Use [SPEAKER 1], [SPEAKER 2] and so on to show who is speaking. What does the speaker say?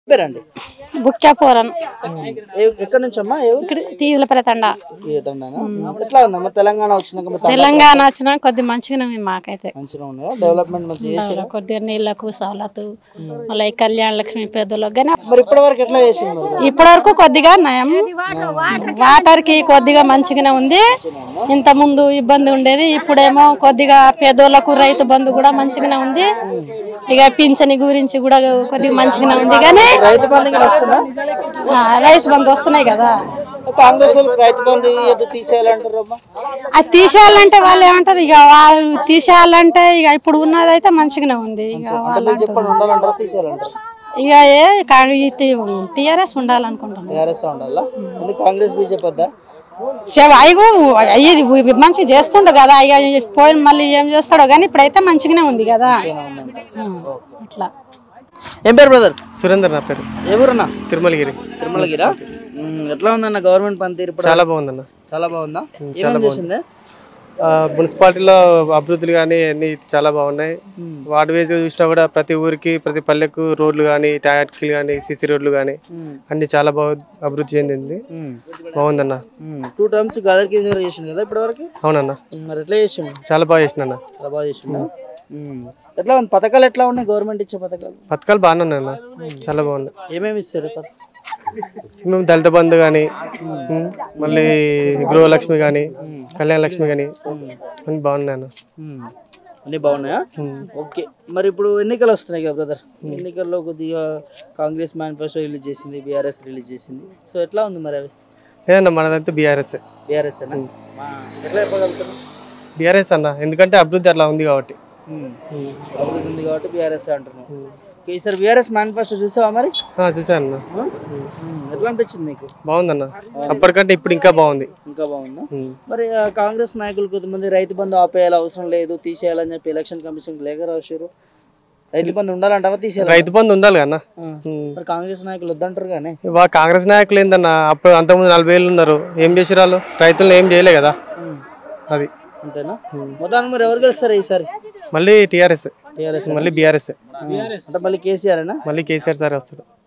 [SPEAKER 1] పేరండి
[SPEAKER 2] బుక్కాపురం
[SPEAKER 1] ఏ- ఎక్కడి నుంచి అమ్మా ఏ ఊరు?
[SPEAKER 2] ఇక్కడ తీగల ప్రతండ
[SPEAKER 1] ఈ తెలంగాణ? ఎట్లా ఉందమ్మా తెలంగాణ వచ్చినాక మరి తమ-
[SPEAKER 2] తెలంగాణ వచ్చిన కొద్ది మంచిగానే ఉంది మాకైతే
[SPEAKER 1] మంచిగా ఉన్నదా డెవలప్మెంట్ మంచిగా చేసి
[SPEAKER 2] కొద్దిగా నీళ్లకు సవలతు మళ్ళీ ఈ కళ్యాణ లక్ష్మి పెద్దలకు కానీ
[SPEAKER 1] మరి ఇప్పటి వరకు ఎట్లా చేసింది మరి
[SPEAKER 2] ఇప్పటి వరకు కొద్దిగా నయం వాటర్ కి కొద్దిగా మంచిగానే ఉంది ఇంత ముందు ఇబ్బంది ఉండేది ఇప్పుడేమో కొద్దిగా పేదోళ్ళకు రైతు బంధు కూడా మంచిగానే ఉంది ఇక పింఛని గురించి కూడా కొద్దిగా మంచిగానే ఉంది కానీ
[SPEAKER 1] రైతు బంధు ఇంకా వస్తుందా
[SPEAKER 2] ఆ, రైతు బంధు వస్తున్నాయి కదా
[SPEAKER 1] కాంగ్రెస్ వాళ్ళు రైతు బంధు ఏదో తీసేయాలంటారు అమ్మా
[SPEAKER 2] అది తీసేయాలంటే వాళ్ళు ఏమంటారు ఇక వాళ్ళు తీసేయాలంటే ఇక ఇప్పుడు ఉన్నదైతే మంచిగానే ఉంది ఇక వాళ్ళు
[SPEAKER 1] చెప్పండి ఉండాలంటారా తీసేయాలంటారు
[SPEAKER 2] ఇక ఏ టీఆర్ఎస్ ఉండాలనుకుంటున్నాను
[SPEAKER 1] టీఆర్ఎస్ ఉండాలా ఎందుకు కాంగ్రెస్ బీజేపీ వద్దా
[SPEAKER 2] చెవ- అయ్యో ఇది మంచిగా చేస్తుండు కదా ఇక పోయిన మళ్ళీ ఏం చేస్తాడో కానీ ఇప్పుడైతే మంచిగానే ఉంది కదా ఆ, అట్లా
[SPEAKER 1] ఏం పేరు బ్రదర్
[SPEAKER 3] సురేందర్ నా పేరు
[SPEAKER 1] ఎవరన్నా
[SPEAKER 3] తిరుమలగిరి
[SPEAKER 1] తిరుమలగిరా ఉమ్, ఎట్లా ఉందన్న గవర్నమెంట్ పనితీరు ఇప్పుడు
[SPEAKER 3] చాలా బాగుందన్న
[SPEAKER 1] చాలా బాగుందా ఏమేం చేసిందే
[SPEAKER 3] ఆ, మున్సిపాలిటీలో అభివృద్ధులు కానీ అన్ని చాలా బాగున్నాయి వార్డు వేస్ చూసినా కూడా ప్రతి ఊరికి ప్రతి పల్లెకు రోడ్లు కానీ టాయిలెట్లు కానీ సీసీ రోడ్లు కానీ అన్ని చాలా బాగా అభివృద్ధి చెందింది బాగుందన్న
[SPEAKER 1] టూ టర్మ్స్ గదర్ కేసీఆర్ చేసింది కదా ఇప్పటి వరకు
[SPEAKER 3] అవునన్న
[SPEAKER 1] మరి ఎట్లా చేసిండు
[SPEAKER 3] చాలా బాగా చేసిన
[SPEAKER 1] చాలా బాగా చేసిండు ఎట్లా ఉంది పథకాలు ఎట్లా ఉన్నాయి గవర్నమెంట్ ఇచ్చే పథకాలు
[SPEAKER 3] పథకాలు బాగానే ఉన్నాయి అన్న చాలా బాగున్నాయి
[SPEAKER 1] ఏమేమి ఇస్తారు పథ-
[SPEAKER 3] మేము దళిత బంధు కానీ మళ్ళీ గృహలక్ష్మి కానీ కళ్యాణ లక్ష్మి కానీ అన్ని బాగున్నాయి అన్న
[SPEAKER 1] ఉమ్. అన్నీ బాగున్నాయా ఓకే మరి ఇప్పుడు ఎన్నికలు వస్తున్నాయి కదా బ్రదర్ ఎన్నికల్లో కొద్దిగా కాంగ్రెస్ మేనిఫెస్టో రిలీజ్ చేసింది బీఆర్ఎస్ రిలీజ్ చేసింది సో ఎట్లా ఉంది మరి అవి
[SPEAKER 3] లేదన్న మనదంతా బీఆర్ఎస్
[SPEAKER 1] బీఆర్ఎస్ ఎట్లా చెప్పగలుగుతారు
[SPEAKER 3] బీఆర్ఎస్ అన్న ఎందుకంటే అభివృద్ధి అట్లా ఉంది కాబట్టి
[SPEAKER 1] అభివృద్ధి ఉంది కాబట్టి బీఆర్ఎస్ అంటున్నాం ఓకే, ఈసారి బీఆర్ఎస్ మేనిఫెస్టో చూసావా మరి
[SPEAKER 3] ఆ, చూశాను అన్న
[SPEAKER 1] ఉమ్, ఎట్లా అనిపించింది నీకు
[SPEAKER 3] బాగుందన్న అప్పటికంటే ఇప్పుడు ఇంకా బాగుంది
[SPEAKER 1] ఇంకా బాగుందా
[SPEAKER 3] ఉమ్.
[SPEAKER 1] మరి ఆ, కాంగ్రెస్ నాయకులు కొంతమంది రైతు బంధు ఆపేయాలి అవసరం లేదు తీసేయాలని చెప్పి ఎలక్షన్ కమిషన్ లేఖ రాశారు రైతు బంధు ఉండాలంటావా తీసేయాలి
[SPEAKER 3] రైతు బంధు ఉండాలి కన్నా
[SPEAKER 1] మరి కాంగ్రెస్ నాయకులు వద్దంటారు కానీ
[SPEAKER 3] వా కాంగ్రెస్ నాయకులు ఏందన్న అప్పుడు అంతకుముందు నలభై ఏళ్ళు ఉన్నారు ఏం చేసిరు వాళ్ళు రైతులను ఏం చేయలే కదా అది
[SPEAKER 1] అంతేనా మొత్తానికి మరి ఎవరు గెలుస్తారు ఈసారి
[SPEAKER 3] మళ్ళీ టీఆర్ఎస్
[SPEAKER 1] టీఆర్ఎస్
[SPEAKER 3] మళ్ళీ బీఆర్ఎస్
[SPEAKER 1] అంటే మళ్ళీ కేసీఆర్ అనా
[SPEAKER 3] మళ్ళీ కేసీఆర్ సార్ వస్తాడు